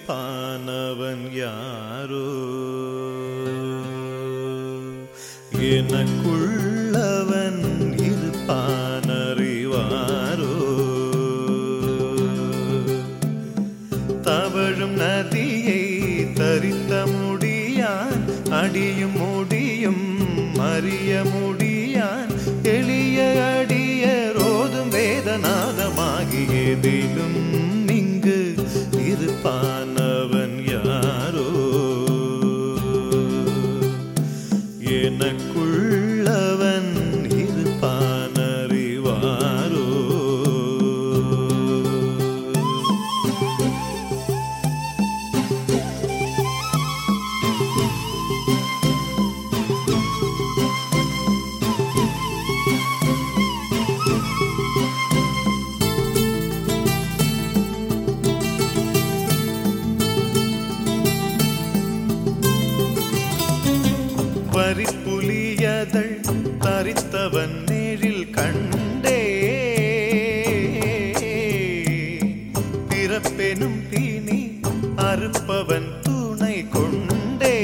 இருப்பானவன் யாரோ எனக்குள்ளவன் இருப்பானறிவாரோ தவழும் நதியை தரித்த முடியான் அடியும் முடியும் அறிய முடியான் எளிய அடிய ரோதும் வேதநாதமாகியதிலும் இங்கு இருப்பானவன் யாரோ எனக்குள்ளவன் இருப்பானறிவாரோ வரிப்புலியதழ் தரித்தவன் நேரில் கண்டே பிறப்பெனும் தீனி அறுப்பவன் துணை கொண்டே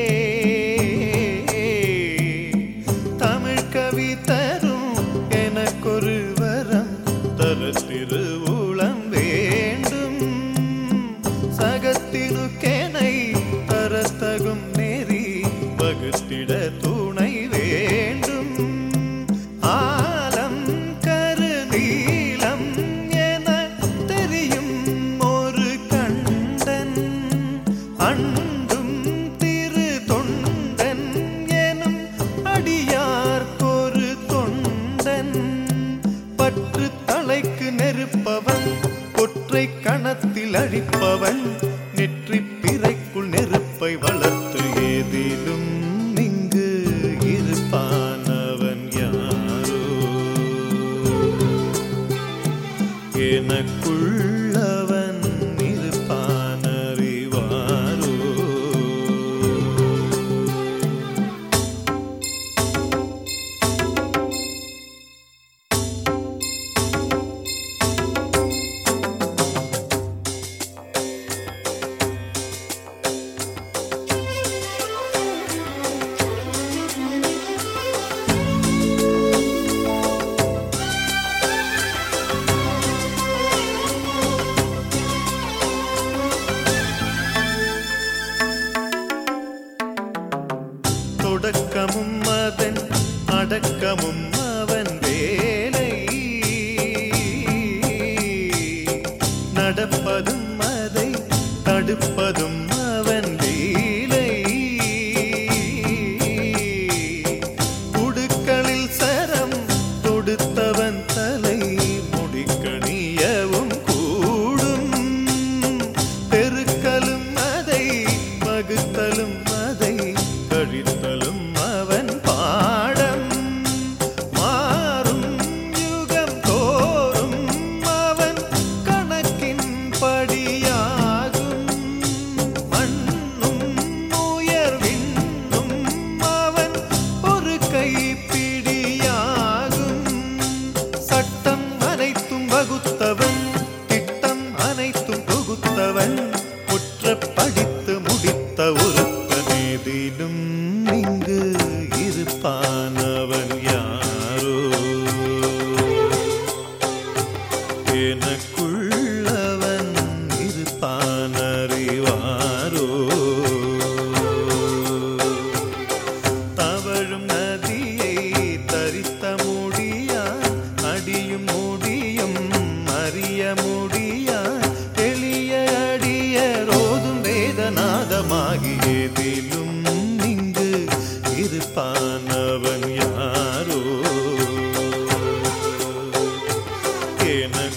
தமிழ் கவி தரும் எனக்கொரு வரம் தர திருவுளம் வேண்டும் சகத்தினுக்கெனை தரத்தகும் நெறி வகுத்திட துணை வேண்டும் ஆலம் கருநீலம் என தெரியும் ஒரு கண்டன் அண்டும் திரு தொண்டன் எனும் அடியார்க்கொரு தொண்டன் பற்று தலைக்கு நெருப்பவன் ஒற்றை கணத்தில் அழிப்பவன் நெற்றி பிறைக்குள் நெருப்பை வளர்த்து ஏதிலும் இங்கு இருப்பானவன் யாரோ எனக்குள்ளவன் இருப்பானறிவாரோ தொடக்கமும் அதன் அடக்கமும் அவன் வேலை நடப்பதும் அதை தடுப்பதும் அவன் லீலை குடுக்களில் சரம் தொடுத்தவன் தலை முடிக்கணியவும் கூடும் பெருக்கலும் அதை வகுத்தலும் அதை கழித்தலும் அவன் பாடம் மாறும் யுகம் தோறும் அவன் கணக்கின் படியாகும் மண்ணும் உயர்வின்னும் அவன் ஒரு கைப்பிடியாகும் சட்டம் அனைத்தும் வகுத்தவன் திட்டம் அனைத்தும் தொகுத்தவன் குற்ற படித்து முடித்த ஒருத்தனேதிலும் இங்கு இருப்பானவன் யாரோ எனக்குள்ளவன் இருப்பானறிவாரோ தவழும் நதியை தரித்த முடியான் அடியும் முடியும் அறிய முடியான் எளிய அடிய ரோதும் வேதநாதமாகியதிலும் இங்கு இருப்பானவன் யாரோ என